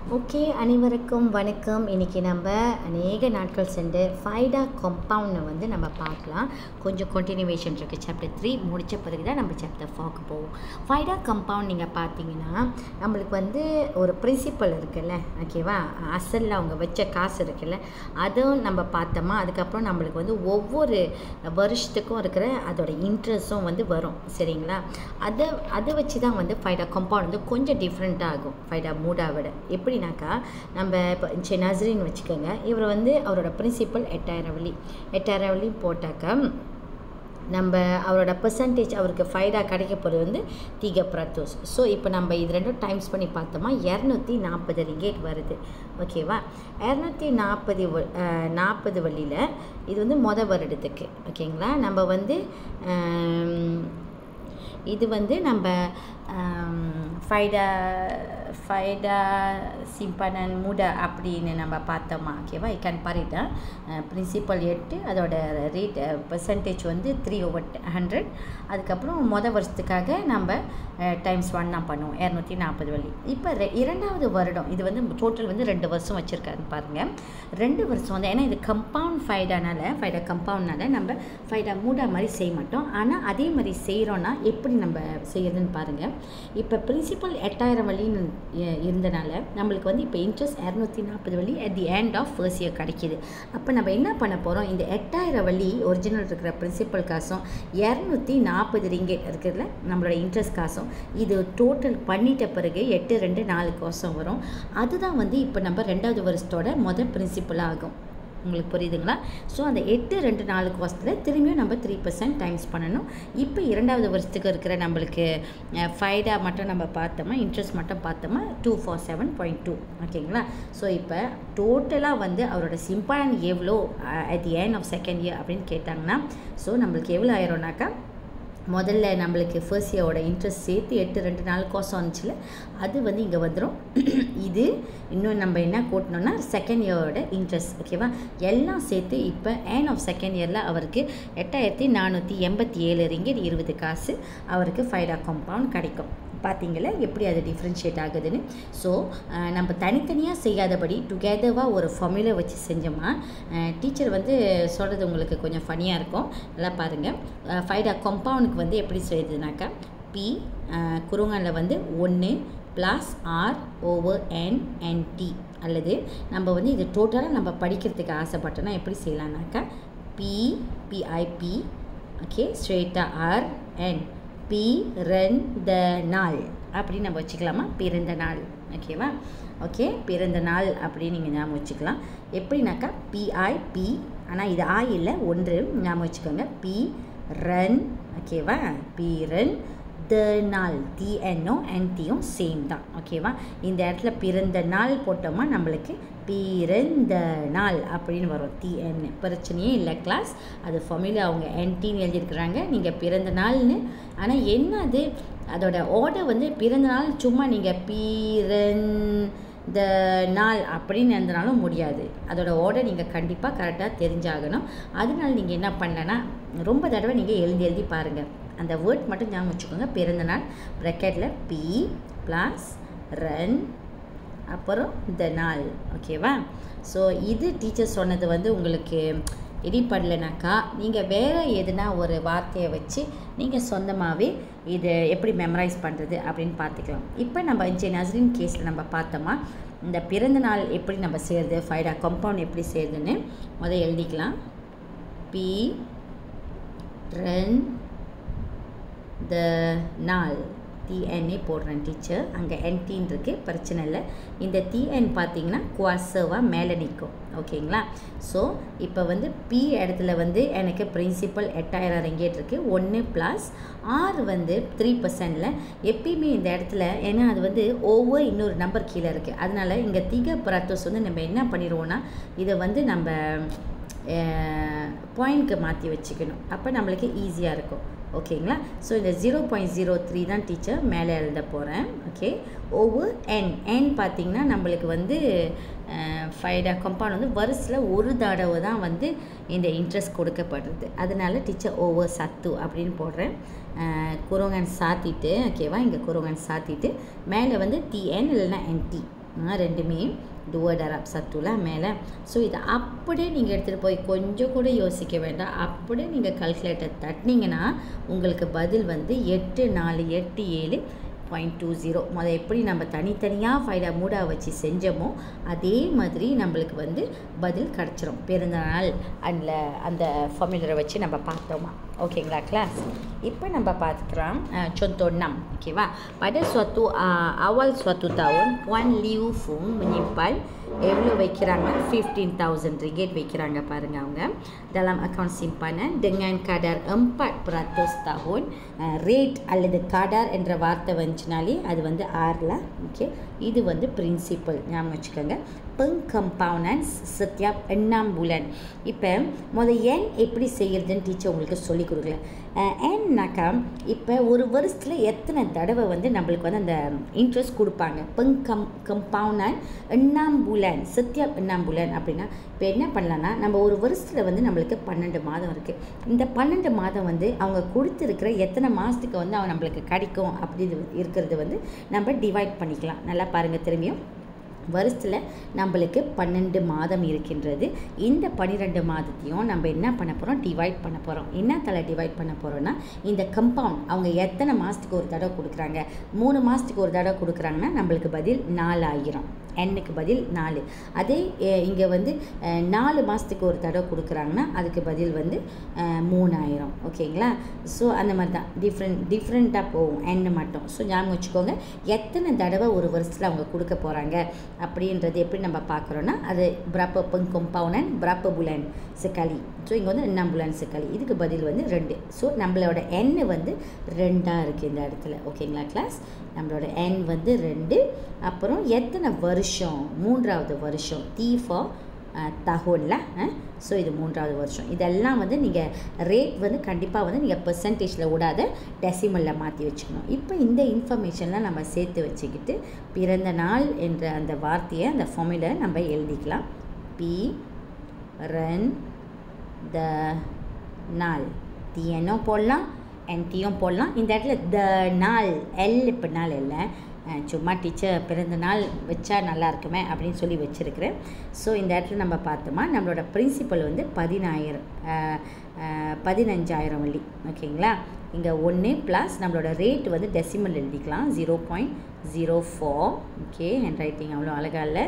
Okay அனைவருக்கும் வணக்கம் இன்றைக்கி நம்ம அநேக நாட்கள் சென்று ஃபைடா கம்பவுண்டை வந்து நம்ம பார்க்கலாம் கொஞ்சம் கண்டினியூவேஷன் இருக்குது சாப்டர் த்ரீ முடித்த பிறகு தான் நம்ம சாப்டர் ஃபோர்க்கு போவோம் ஃபைடா கம்பவுண்ட் நீங்கள் பார்த்தீங்கன்னா நம்மளுக்கு வந்து ஒரு பிரின்சிபல் இருக்குல்ல ஓகேவா அசலில் அவங்க வச்ச காசு இருக்குல்ல அதுவும் நம்ம பார்த்தோமா அதுக்கப்புறம் நம்மளுக்கு வந்து ஒவ்வொரு வருஷத்துக்கும் இருக்கிற அதோட இன்ட்ரெஸ்ட்டும் வந்து வரும் சரிங்களா அதை அதை வச்சு தான் வந்து ஃபைடா கம்பவுண்ட் வந்து கொஞ்சம் டிஃப்ரெண்ட் ஆகும் ஃபைடா மூடா விட எப்படின்னாக்கா நம்ம இப்போ சரி நசரின்னு வச்சுக்கோங்க இவர் வந்து அவரோட பிரின்சிபல் எட்டாயிரம் வழி எட்டாயிரம் வழி போட்டாக்கா நம்ம அவரோட பெர்சன்டேஜ் அவருக்கு ஃபைடா கிடைக்க போகிறது வந்து தீக பிரத்தோஸ் ஸோ இப்போ நம்ம இது ரெண்டும் டைம்ஸ் பண்ணி பார்த்தோமா இரநூத்தி நாற்பது ரிங்கேட் வருது ஓகேவா இரநூத்தி நாற்பது நாற்பது வழியில் இது வந்து மொதல் வருடத்துக்கு ஓகேங்களா நம்ம வந்து இது வந்து நம்ம ஃபைடா ஃபைடா சிம்பனன் மூட அப்படின்னு நம்ம பார்த்தோமா ஓகேவா ஐ கேன் பாரிட்டா பிரின்சிபல் எட்டு அதோட ரேட் பெர்சன்டேஜ் வந்து த்ரீ ஓவர் ஹண்ட்ரட் அதுக்கப்புறம் மொதல் வருஷத்துக்காக நம்ம டைம்ஸ் ஒன் தான் பண்ணுவோம் இரநூத்தி நாற்பது வழி இப்போ ரெ இரண்டாவது வருடம் இது வந்து டோட்டல் வந்து ரெண்டு வருஷம் வச்சுருக்காரு பாருங்கள் ரெண்டு வருஷம் வந்து ஏன்னா இது கம்பவுண்ட் ஃபைடானால ஃபைடா கம்பவுண்ட்னால நம்ம ஃபைடா மூடா மாதிரி செய்ய மாட்டோம் ஆனால் அதே மாதிரி செய்கிறோன்னா எப்படி நம்ம செய்யறதுன்னு பாருங்கள் இப்போ பிரின்சிபல் எட்டாயிரம் வழின்னு இருந்தனால நம்மளுக்கு வந்து இப்போ இன்ட்ரெஸ்ட் இரநூத்தி நாற்பது வழி at the end of first year கிடைக்கிது அப்போ நம்ம என்ன பண்ண போகிறோம் இந்த எட்டாயிரம் வழி ஒரிஜினல் இருக்கிற பிரின்சிபல் காசும் இரநூத்தி நாற்பது ரிங்கெட் இருக்கிறதுல நம்மளோட இன்ட்ரெஸ்ட் காசும் இது டோட்டல் பண்ணிட்ட பிறகு எட்டு ரெண்டு நாலு கோசம் வரும் அதுதான் வந்து இப்போ நம்ம ரெண்டாவது வருஷத்தோட மொதல் பிரின்சிபல் ஆகும் உங்களுக்கு புரியுதுங்களா ஸோ அந்த எட்டு ரெண்டு நாலு கோசத்தில் திரும்பியும் நம்ம த்ரீ பர்சன்ட் டைம்ஸ் பண்ணணும் இப்போ இரண்டாவது வருஷத்துக்கு இருக்கிற நம்மளுக்கு ஃபைடா மட்டும் நம்ம பார்த்தோமா இன்ட்ரெஸ்ட் மட்டும் பார்த்தோமா two four seven point two ஓகேங்களா ஸோ இப்போ டோட்டலாக வந்து அவரோட சிம்பான் எவ்வளோ at the end of second year அப்படின்னு கேட்டாங்கன்னா ஸோ நம்மளுக்கு எவ்வளோ ஆயிரும்னாக்கா முதல்ல நம்மளுக்கு ஃபர்ஸ்ட் இயரோட இன்ட்ரெஸ்ட் சேர்த்து எட்டு ரெண்டு நாலு கோசம் வந்துச்சுல அது வந்து இங்கே வந்துடும் இது இன்னும் நம்ம என்ன கூட்டணும்னா செகண்ட் இயரோட இன்ட்ரெஸ்ட் ஓகேவா எல்லாம் சேர்த்து இப்போ ஏன் ஆஃப் செகண்ட் இயரில் அவருக்கு எட்டாயிரத்தி நானூற்றி எண்பத்தி ஏழு ரிங்கெட் இருபது காசு அவருக்கு ஃபைடா காம்பவுண்ட் கிடைக்கும் பார்த்தீங்களா எப்படி அது டிஃப்ரென்ஷியேட் ஆகுதுன்னு ஸோ நம்ம தனித்தனியாக செய்யாதபடி டுகெதராக ஒரு ஃபார்முலா வச்சு செஞ்சோமா டீச்சர் வந்து சொல்கிறது உங்களுக்கு கொஞ்சம் ஃபனியாக இருக்கும் நல்லா பாருங்கள் ஃபைடா கம்பவுண்டுக்கு வந்து எப்படி செய்யுதுனாக்கா பி குருங்கனில் வந்து ஒன்று plus R over N N T அல்லது நம்ம வந்து இது டோட்டலாக நம்ம படிக்கிறதுக்கு ஆசைப்பட்டோன்னா எப்படி செய்யலாம்னாக்கா பி பிஐபி ஓகே ஸ்ட்ரெயிட்டாக ஆர் என் பிறந்த நாள் அப்படின்னு நம்ம வச்சுக்கலாமா பிறந்த நாள் ஓகேவா ஓகே பிறந்த நாள் அப்படின்னு நீங்கள் ஞாபகம் வச்சுக்கலாம் எப்படின்னாக்கா பிஐபி ஆனால் இது ஆ இல்லை ஒன்று ஞாபகம் வச்சுக்கோங்க பி ரன் ஓகேவா பி ரன் த நாள் டிஎன்ஓ என்டியும் சேம் தான் ஓகேவா இந்த இடத்துல பிறந்த நாள் போட்டோமா நம்மளுக்கு பிறந்த நாள் அப்படின்னு வரும் டிஎன் பிரச்சனையே இல்லை கிளாஸ் அது ஃபமிலியில் அவங்க என்டின்னு எழுதியிருக்கிறாங்க நீங்கள் பிறந்த நாள்னு ஆனால் என்ன அது அதோட ஆர்டர் வந்து பிறந்த நாள் சும்மா நீங்கள் பிறந்த நாள் அப்படின்னு இருந்தனாலும் முடியாது அதோட ஆர்டர் நீங்கள் கண்டிப்பாக கரெக்டாக தெரிஞ்சாகணும் அதனால நீங்கள் என்ன பண்ணலன்னா ரொம்ப தடவை நீங்கள் எழுதி எழுதி பாருங்கள் அந்த வேர்ட் மட்டும் ஞாபகம் வச்சுக்கோங்க பிறந்த நாள் ப்ரெக்கெட்டில் பி ப்ளஸ் ரன் அப்புறம் இந்த நாள் ஓகேவா ஸோ இது டீச்சர் சொன்னது வந்து உங்களுக்கு இடிப்படலைனாக்கா நீங்கள் வேறு எதுனா ஒரு வார்த்தையை வச்சு நீங்கள் சொந்தமாகவே இது எப்படி மெமரைஸ் பண்ணுறது அப்படின்னு பார்த்துக்கலாம் இப்போ நம்ம இன்ஜி நசரின் கேஸில் நம்ம பார்த்தோமா இந்த பிறந்த நாள் எப்படி நம்ம செய்கிறது ஃபைடா கம்பவுண்ட் எப்படி செய்கிறதுன்னு முதல் எழுதிக்கலாம் பி ரன் த நாள் டிஎன்ஏ போடுறேன் டீச்சர் அங்கே என்டின்னு இருக்குது பிரச்சனை இல்லை இந்த டிஎன் பார்த்தீங்கன்னா குவாசவாக மேலே நிற்கும் ஓகேங்களா ஸோ இப்போ வந்து பி இடத்துல வந்து எனக்கு பிரின்சிபல் எட்டாயிரம் ரிங்கேட் இருக்குது ஒன்று ப்ளஸ் ஆர் வந்து த்ரீ பர்சன்டில் எப்பயுமே இந்த இடத்துல ஏன்னா அது வந்து ஒவ்வொரு இன்னொரு நம்பர் கீழே இருக்குது அதனால் இங்கே திக ப்ராத்தோஸ் வந்து நம்ம என்ன பண்ணிடுவோன்னா இதை வந்து நம்ம பாயிண்ட்க்கு மாற்றி வச்சுக்கணும் அப்போ நம்மளுக்கு ஈஸியாக இருக்கும் ஓகேங்களா ஸோ இந்த ஜீரோ பாயிண்ட் ஜீரோ த்ரீ தான் டீச்சர் மேலே எழுத போகிறேன் ஓகே ஒவ்வொரு என் என் பார்த்திங்கன்னா நம்மளுக்கு வந்து ஃபைடா கம்பவுண்ட் வந்து வருஷத்தில் ஒரு தடவை தான் வந்து இந்த இன்ட்ரெஸ்ட் கொடுக்கப்படுறது அதனால டீச்சர் ஓவர் சத்து அப்படின்னு போடுறேன் குரோங்கன் சாத்திட்டு ஓகேவா இங்கே குரோங்கன் சாத்திட்டு மேலே வந்து டிஎன் இல்லைன்னா என்டி ஆ, ரெண்டுமே duo darab சத்துலாம் மேலே ஸோ இதை அப்படியே நீங்கள் எடுத்துகிட்டு போய் கொஞ்சம் கூட யோசிக்க வேண்டாம் அப்படியே நீங்கள் கால்குலேட்டர் தட்டினீங்கன்னா உங்களுக்கு பதில் வந்து எட்டு நாலு எட்டு ஏழு பாயிண்ட் டூ ஜீரோ முதல் எப்படி நம்ம தனித்தனியாக ஃபைடா மூடா வச்சு செஞ்சோமோ அதே மாதிரி நம்மளுக்கு வந்து பதில் கிடச்சிரும் பிறந்தநாள் அதில் அந்த ஃபார்முலரை வச்சு நம்ம பார்த்தோமா ஓகேங்களா கிளாஸ் இப்போ நம்ம பார்த்துக்கலாம் contoh 6 okey pada suatu uh, awal suatu tahun Puan Liu Fung menyimpan எவ்வளோ வைக்கிறாங்க ஃபிஃப்டீன் தௌசண்ட் ரிகேட் வைக்கிறாங்க பாருங்க அவங்க dalam அக்கௌண்ட் சிmpanan dengan kadar 4 peratus tahun rate அல்லது kadar என்ற வார்த்தை வந்துச்சுனாலே அது வந்து ஆறில் ஓகே இது வந்து பிரின்சிபல் ஞாபகம் வச்சுக்கோங்க pengkempaunan setiap enam bulan இப்போ முத என் எப்படி செய்கிறதுன்னு டீச்சர் உங்களுக்கு சொல்லி கொடுக்கல ஏன்னாக்கா இப்போ ஒரு வருஷத்தில் எத்தனை தடவை வந்து நம்மளுக்கு வந்து அந்த இன்ட்ரெஸ்ட் கொடுப்பாங்க பெங்கம் கம்பவுனான் எண்ணாம் புலன் சத்யா எண்ணாம் புலன் அப்படின்னா இப்போ என்ன பண்ணலான்னா நம்ம ஒரு வருஷத்தில் வந்து நம்மளுக்கு பன்னெண்டு மாதம் இருக்குது இந்த பன்னெண்டு மாதம் வந்து அவங்க கொடுத்துருக்கிற எத்தனை மாதத்துக்கு வந்து அவன் நம்மளுக்கு கிடைக்கும் அப்படி இது இருக்கிறது வந்து நம்ம டிவைட் பண்ணிக்கலாம் நல்லா பாருங்கள் திரும்பியும் வருஷத்தில் நம்மளுக்கு பன்னெண்டு மாதம் இருக்கின்றது இந்த பன்னிரெண்டு மாதத்தையும் நம்ம என்ன பண்ண போகிறோம் டிவைட் பண்ண போகிறோம் என்னத்தில் டிவைட் பண்ண போகிறோன்னா இந்த கம்பவுண்ட் அவங்க எத்தனை மாதத்துக்கு ஒரு தடவை கொடுக்குறாங்க மூணு மாதத்துக்கு ஒரு தடவை கொடுக்குறாங்கன்னா நம்மளுக்கு பதில் நாலாயிரம் எண்ணுக்கு பதில் நாலு அதே இங்கே வந்து அஹ், நாலு மாதத்துக்கு ஒரு தடவை கொடுக்குறாங்கன்னா அதுக்கு பதில் வந்து அஹ், மூணாயிரம் ஓகேங்களா ஸோ அந்த மாதிரி தான் டிஃப்ரெண்ட் டிஃப்ரெண்ட்டாக போகும் எண்ணு மட்டும் ஸோ ஞாபகம் வச்சுக்கோங்க எத்தனை தடவை ஒரு வருஷத்தில் அவங்க கொடுக்க போகிறாங்க அப்படின்றது எப்படி நம்ம பார்க்குறோன்னா அது பிரப்ப பெங்கொம்பவுனன் பிரப்ப புலன் sekali ஸோ இங்கே வந்து enam bulan sekali இதுக்கு பதில் வந்து ரெண்டு ஸோ நம்மளோட எண் வந்து ரெண்டாக இருக்குது இந்த இடத்துல ஓகேங்களா கிளாஸ் நம்மளோட எண் வந்து ரெண்டு அப்புறம் எத்தனை வருஷம் மூன்றாவது வருஷம் தீ ஃபார் தகவலில் ஸோ இது மூன்றாவது வருஷம் இதெல்லாம் வந்து நீங்கள் ரேட் வந்து கண்டிப்பாக வந்து நீங்கள் பெர்சன்டேஜில் விடாத டெசிமலில் மாற்றி வச்சுக்கணும் இப்போ இந்த இன்ஃபர்மேஷன்லாம் நம்ம சேர்த்து வச்சுக்கிட்டு பிறந்த நாள் என்ற அந்த வார்த்தையை அந்த ஃபார்முலை நம்ம எழுதிக்கலாம் பி ரன் த நாள் டிஎனும் போடலாம் என்டியும் போடலாம் இந்த இடத்துல த நாள் எல் இப்போ நாள் இல்லை அஹ் சும்மா டீச்சர் பிறந்த நாள் வச்சா நல்லா இருக்குமே அப்படின்னு சொல்லி வச்சுருக்கிறேன் ஸோ இந்த இடத்துல நம்ம பார்த்தோமா நம்மளோட பிரின்சிபல் வந்து பதினாயிரம் அஹ், அஹ், பதினஞ்சாயிரம் வள்ளி ஓகேங்களா இங்கே ஒன்று ப்ளஸ் நம்மளோட ரேட் வந்து டெசிமல் எழுதிக்கலாம் zero point zero four okay handwriting அவ்வளோ அழகாக இல்லை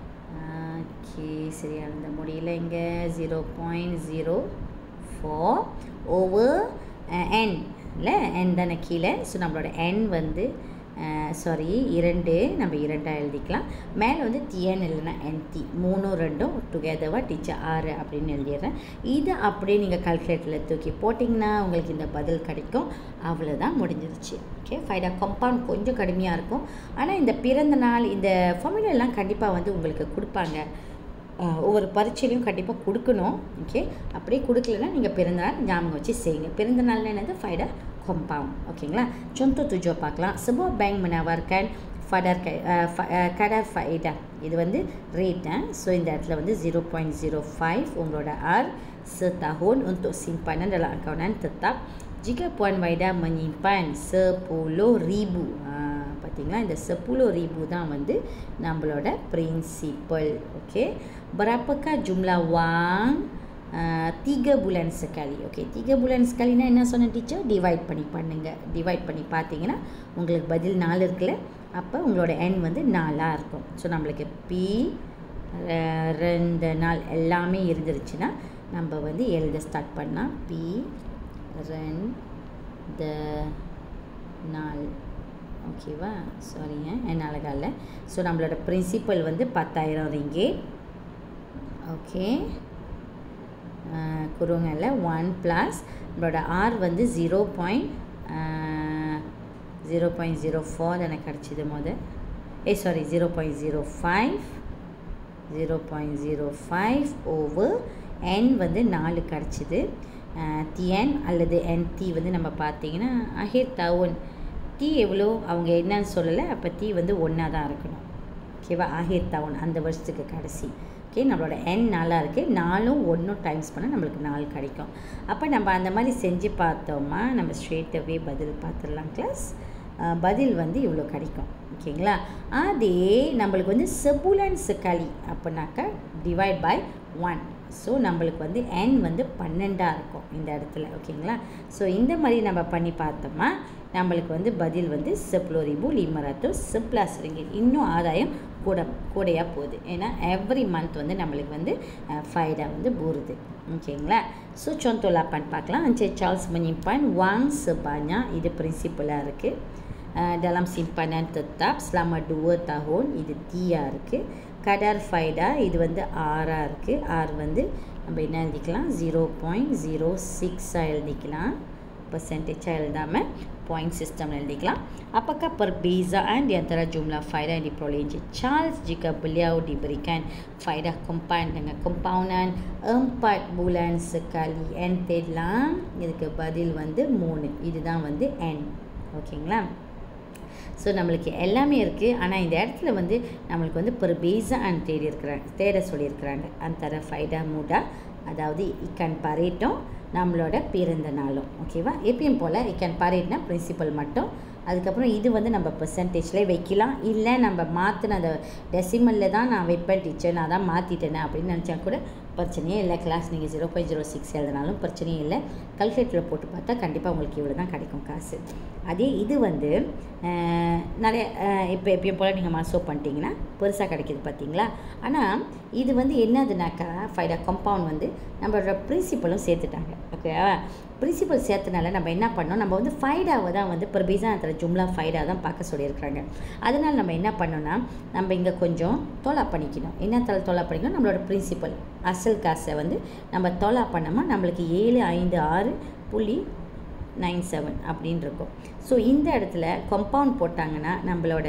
ஓகே சரியா இருந்த முடியல இங்கே zero point zero four over N இல்லை என் தானே கீழே ஸோ நம்மளோட என் வந்து சாரி இரண்டு நம்ம இரண்டாக எழுதிக்கலாம் மேலே வந்து டிஎன் இல்லைன்னா என்டி மூணும் ரெண்டும் டுகெதராக டீச்சர் ஆறு அப்படின்னு எழுதிடுறேன் இதை அப்படியே நீங்கள் கால்குலேட்டரில் தூக்கி போட்டிங்கன்னா உங்களுக்கு இந்த பதில் கிடைக்கும் அவ்வளோதான் முடிஞ்சிருச்சு ஓகே ஃபைடா கம்பவுண்ட் கொஞ்சம் கடுமையாக இருக்கும் ஆனால் இந்த பிறந்த நாள் இந்த formula எல்லாம் கண்டிப்பாக வந்து உங்களுக்கு கொடுப்பாங்க அஹ் ஒவ்வொரு பரீட்சையிலையும் கண்டிப்பாக கொடுக்கணும் ஓகே அப்படியே கொடுக்கலன்னா நீங்கள் பிறந்தநாள் ஞாபகம் வச்சு செய்யுங்க பிறந்தநாள்னா என்னது ஃபைடா compound ஓகேங்களா contoh tujuh பார்க்கலாம் sebuah bank menawarkan ஃபடர் கை கடர் ஃபைடா இது வந்து ரேட்டு ஸோ இந்த இடத்துல வந்து ஜீரோ பாயிண்ட் ஜீரோ ஃபைவ் உங்களோட R setahun untuk simpanan dalam akauntan tetap jika Puan Waida menyimpan sepuluh ribu ha, பார்த்தீங்களா இந்த sepuluh ribu தான் வந்து நம்மளோட principal okay berapakah jumlah wang uh, tiga bulan sekali okay tiga bulan sekaliனா என்ன சொன்ன teacher divide பண்ணி பண்ணுங்க டிவைட் பண்ணி பார்த்தீங்கன்னா உங்களுக்கு பதில் நாலு இருக்குல்ல அப்போ உங்களோட எண் வந்து நாலாக இருக்கும் ஸோ நம்மளுக்கு பி ரெண்டு நாள் எல்லாமே இருந்துருச்சுன்னா நம்ம வந்து எழுத ஸ்டார்ட் பண்ணால் பி ரெண்டு நாள் ஓகேவா சாரிங்க என் அழகா இல்லை ஸோ நம்மளோட பிரின்சிபல் வந்து பத்தாயிரம் ரிங்கே ஓகே குருங்கல்ல ஒன் ப்ளஸ் நம்மளோட ஆர் வந்து zero point zero point zero four எனக்கு கிடச்சிது மொதல் ஏ sorry zero point zero five zero point zero five over N வந்து நாலு கிடச்சிது டிஎன் அல்லது என் டி வந்து நம்ம பார்த்தீங்கன்னா அஹிர் தவுன் டி எவ்வளோ அவங்க என்னன்னு சொல்லலை அப்போ டி வந்து ஒன்றா தான் இருக்கணும் ஓகேவா ஆஹிர் தவுன் அந்த வருஷத்துக்கு கடைசி ஓகே நம்மளோட எண் நாளாக இருக்குது நாலும் ஒன்றும் டைம்ஸ் பண்ணால் நம்மளுக்கு நாலு கிடைக்கும் அப்போ நம்ம அந்த மாதிரி செஞ்சு பார்த்தோமா நம்ம ஸ்ட்ரெயிட்டவே பதில் பார்த்துடலாம் கிளாஸ் அஹ், பதில் வந்து இவ்வளோ கிடைக்கும் ஓகேங்களா அதே நம்மளுக்கு வந்து செபுலன் sekali அப்படின்னாக்கா டிவைட் பை ஒன் ஸோ நம்மளுக்கு வந்து n வந்து பன்னெண்டாக இருக்கும் இந்த இடத்துல ஓகேங்களா ஸோ இந்த மாதிரி நம்ம பண்ணி பார்த்தோமா நம்மளுக்கு வந்து பதில் வந்து செப்ளோ ரிபு லிமராத்தோ செப்ளாஸ் ரிங்கிட் இன்னும் ஆதாயம் கூட கூடையாக போகுது ஏன்னா எவ்ரி மந்த் வந்து நம்மளுக்கு வந்து ஃபைடா வந்து போகுது ஓகேங்களா ஸோ contoh 8 பார்க்கலாம் Encik Charles menyimpan wang sebanyak இது பிரின்சிபலாக இருக்குது Uh, dalam simpanan tetap selama 2 tahun இது தீயா இருக்குது கடர் ஃபைடா இது வந்து ஆறாக இருக்குது ஆர் வந்து நம்ம என்ன எழுதிக்கலாம் ஜீரோ பாயிண்ட் ஜீரோ சிக்ஸாக எழுதிக்கலாம் பர்சன்டேஜாக எழுதாமல் பாயிண்ட் சிஸ்டம் எழுதிக்கலாம் apakah perbezaan di antara jumlah faedah yang diperoleh Encik Charles jika beliau diberikan faedah compound dengan compoundan 4 bulan sekali n தேடலாம் இதுக்கு பதில் வந்து மூணு இதுதான் வந்து n ஓகேங்களா ஸோ நம்மளுக்கு எல்லாமே இருக்குது ஆனால் இந்த இடத்துல வந்து நம்மளுக்கு வந்து பெரு பேஸா அண்ட் தேடி இருக்கிறாங்க தேட சொல்லியிருக்கிறாங்க அந்த ஃபைடா மூடா அதாவது இக்கன் பரேட்டும் நம்மளோட பிறந்த நாளும் ஓகேவா எப்பயும் போல் இக்கன் பரேட்னா பிரின்சிபல் மட்டும் அதுக்கப்புறம் இது வந்து நம்ம பெர்சன்டேஜ்லேயே வைக்கலாம் இல்லை நம்ம மாற்றின அந்த டெசிமலில் தான் நான் வைப்பேன் டீச்சர் நான் தான் மாற்றிட்டேனே அப்படின்னு நினச்சா கூட பிரச்சனையே இல்லை கிளாஸ் நீங்கள் ஜீரோ பாயிண்ட் ஜீரோ சிக்ஸ் எழுதினாலும் பிரச்சனையே இல்லை கல்குலேட்டரில் போட்டு பார்த்தா கண்டிப்பாக உங்களுக்கு இவ்வளோ தான் கிடைக்கும் காசு அதே இது வந்து அஹ், நிறைய இப்போ எப்பயும் போல் நீங்கள் மாசோ பண்ணிட்டீங்கன்னா பெருசாக கிடைக்கிது பார்த்தீங்களா ஆனால் இது வந்து என்னதுனாக்கா ஃபைடா கம்பவுண்ட் வந்து நம்மளோட பிரின்சிபலும் சேர்த்துட்டாங்க ஓகேவா பிரின்சிபல் சேர்த்தனால நம்ம என்ன பண்ணோம் நம்ம வந்து ஃபைடாவை தான் வந்து பிரபீசானத்தில் ஜும்லா ஃபைடா தான் பார்க்க சொல்லியிருக்கிறாங்க அதனால் நம்ம என்ன பண்ணோம்னா நம்ம இங்கே கொஞ்சம் தோலா பண்ணிக்கணும் என்ன தலை தோலா பண்ணிக்கணும் நம்மளோட பிரின்சிபல் அசல் காசை வந்து நம்ம தோலா பண்ணோமா நம்மளுக்கு ஏழு ஐந்து ஆறு புள்ளி நைன் செவன் அப்படின்னு இருக்கும் ஸோ இந்த இடத்துல கம்பவுண்ட் போட்டாங்கன்னா நம்மளோட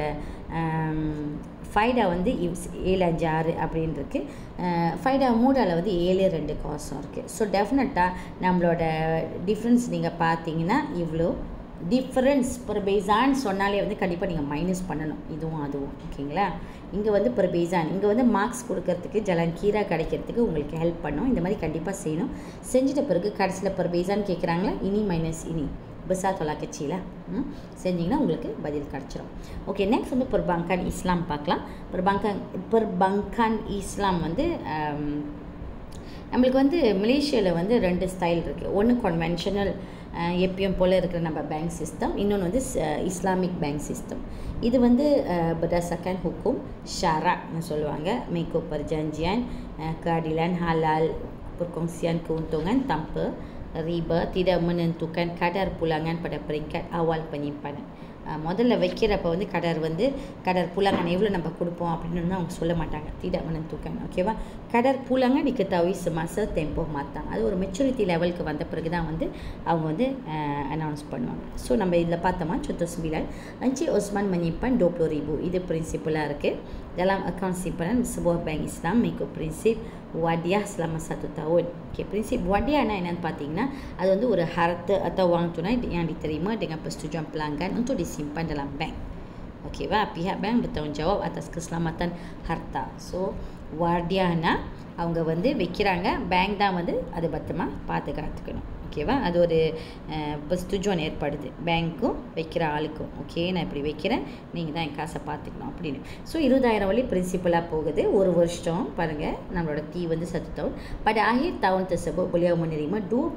ஃபைடா வந்து இவ்ஸ் ஏழு அஞ்சு ஆறு அப்படின்னு இருக்கு ஃபைடா மூடாவில் வந்து ஏழு ரெண்டு காசும் இருக்குது ஸோ டெஃபினட்டாக நம்மளோட டிஃப்ரென்ஸ் நீங்கள் பார்த்தீங்கன்னா இவ்வளோ டிஃப்ரென்ஸ் per பேஸான்னு சொன்னாலே வந்து கண்டிப்பாக நீங்கள் மைனஸ் பண்ணணும் இதுவும் அதுவும் ஓகேங்களா இங்கே வந்து per பேஸான் இங்கே வந்து மார்க்ஸ் கொடுக்கறதுக்கு ஜலன் கீரா கிடைக்கிறதுக்கு உங்களுக்கு ஹெல்ப் பண்ணும் இந்த மாதிரி கண்டிப்பாக செய்யணும் செஞ்சிட்ட பிறகு கடைசியில் per பேஸான்னு கேட்குறாங்களா இனி மைனஸ் இனி பெசா தொலா கட்சியில் செஞ்சிங்கன்னா உங்களுக்கு பதில் கிடச்சிரும் ஓகே நெக்ஸ்ட் வந்து பெர்பங்கான் இஸ்லாம் பார்க்கலாம் பெர்பங்கான் பெர்பங்கான் இஸ்லாம் வந்து ஆம், நம்மளுக்கு வந்து மலேசியாவில் வந்து ரெண்டு ஸ்டைல் இருக்குது ஒன்று கன்வென்ஷனல் எப்பயும் போல் இருக்கிற நம்ம பேங்க் சிஸ்டம் இன்னொன்று வந்து ச- இஸ்லாமிக் பேங்க் சிஸ்டம் இது வந்து அஹ், berdasarkan hukum syarakன்னு சொல்லுவாங்க mengikut perjanjian uh, keadilan halal perkongsian keuntungan tanpa riba tidak menentukan kadar pulangan pada peringkat awal penyimpanan அஹ் முதல்ல வைக்கிறப்ப வந்து கடர் வந்து கடர் புலங்கன் எவ்வளோ நம்ம கொடுப்போம் அப்படின்னு வந்து அவங்க சொல்ல மாட்டாங்க திடக் menentukan ஓகேவா கடர் புலங்கன் diketahui semasa tempoh matang அது ஒரு மெச்சூரிட்டி லெவலுக்கு வந்த பிறகு தான் வந்து அவங்க வந்து அனௌன்ஸ் பண்ணுவாங்க ஸோ நம்ம இதில் பார்த்தோமா contoh sembilan Encik Osman menyimpan 20 ribu இது பிரின்சிபலாக இருக்குது dalam akaun simpanan sebuah bank Islam mengikut prinsip wadiah selama satu tahun. Okay, prinsip wadiahனா என்னன்னு பார்த்தீங்கன்னா அது வந்து ஒரு harta atau wang tunai yang diterima dengan persetujuan pelanggan untuk disimpan dalam bank. Okeyவா pihak bank bertanggungjawab atas keselamatan harta. So wadiahனா அவங்க வந்து வைக்கிறாங்க bank தான் வந்து அதை பத்திரமா பாதுகாத்துக்கணும் ஓகேவா அது ஒரு பெஸ்டுஜோன் ஏற்படுது பேங்க்கும் வைக்கிற ஆளுக்கும் ஓகே நான் இப்படி வைக்கிறேன் நீங்கள் தான் என் காசை பார்த்துக்கணும் அப்படின்னு ஸோ இருபதாயிரம் வழி பிரின்சிபலாக போகுது ஒரு வருஷம் பாருங்கள் நம்மளோட தீ வந்து சத்து tahun pada akhir tahun tersebut beliau menerima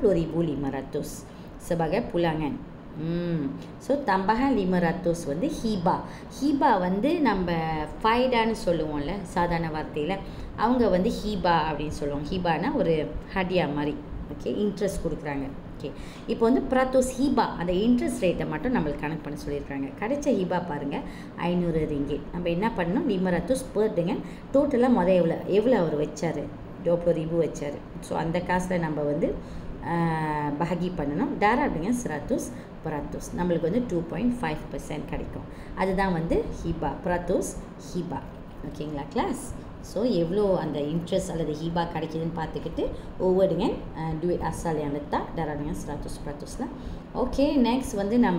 20,500 sebagai pulangan Hmm. So தம்பகன் லிமரத்தோஸ் வந்து ஹீபா ஹீபா வந்து நம்ம ஃபைடான்னு சொல்லுவோம்ல சாதாரண வார்த்தையில் அவங்க வந்து ஹீபா அப்படின்னு சொல்லுவாங்க ஹீபானா ஒரு ஹடியா மாதிரி ஓகே இன்ட்ரெஸ்ட் கொடுக்குறாங்க ஓகே இப்போ வந்து ப்ராத்தோஸ் ஹீபா அந்த இன்ட்ரெஸ்ட் ரேட்டை மட்டும் நம்மளுக்கு கணக்கு பண்ண சொல்லியிருக்காங்க கிடைச்ச ஹீபா பாருங்கள் ஐநூறு ரிங்கிட் நம்ம என்ன பண்ணணும் லிமரத்தோஸ் பேர்டுங்க டோட்டலாக மொதல் எவ்வளோ எவ்வளோ அவர் வச்சார் டோப்ளோ ரிபு வச்சார் ஸோ அந்த காசில் நம்ம வந்து ஆஹ், பஹகி பண்ணணும் டாரா அப்படிங்க சிராத்தூஸ் பராத்தூஸ் நம்மளுக்கு வந்து டூ பாயிண்ட் ஃபைவ் பர்சன்ட் கிடைக்கும் அதுதான் வந்து ஹீபா பராத்தூஸ் ஹீபா ஓகேங்களா கிளாஸ் ஸோ எவ்வளோ அந்த இன்ட்ரெஸ்ட் அல்லது ஹீபா கிடைக்குதுன்னு பார்த்துக்கிட்டு ஒவ்வொருங்க டுவேட் அசால் yang letak darah dengan 100 peratuslah okay next வந்து நம்ம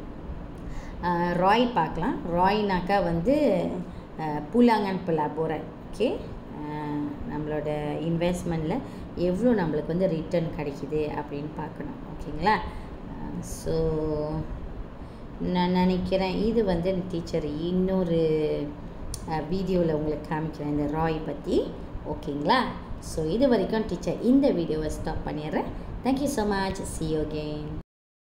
ஆஹ், ராய் பார்க்கலாம் ராய்னாக்கா வந்து ஆஹ், புலாங்கன் பலாபோரன் ஓகே நம்மளோட இன்வெஸ்ட்மெண்ட்டில் எவ்வளோ நம்மளுக்கு வந்து ரிட்டர்ன் கிடைக்குது அப்படின்னு பார்க்கணும் ஓகேங்களா ஸோ நான் நினைக்கிறேன் இது வந்து டீச்சர் இன்னொரு வீடியோவில் உங்களுக்கு காமிக்கிறேன் இந்த ராய் பற்றி ஓகேங்களா ஸோ இது வரைக்கும் டீச்சர் இந்த வீடியோவை ஸ்டாப் பண்ணிடுறேன் thank you so much see you again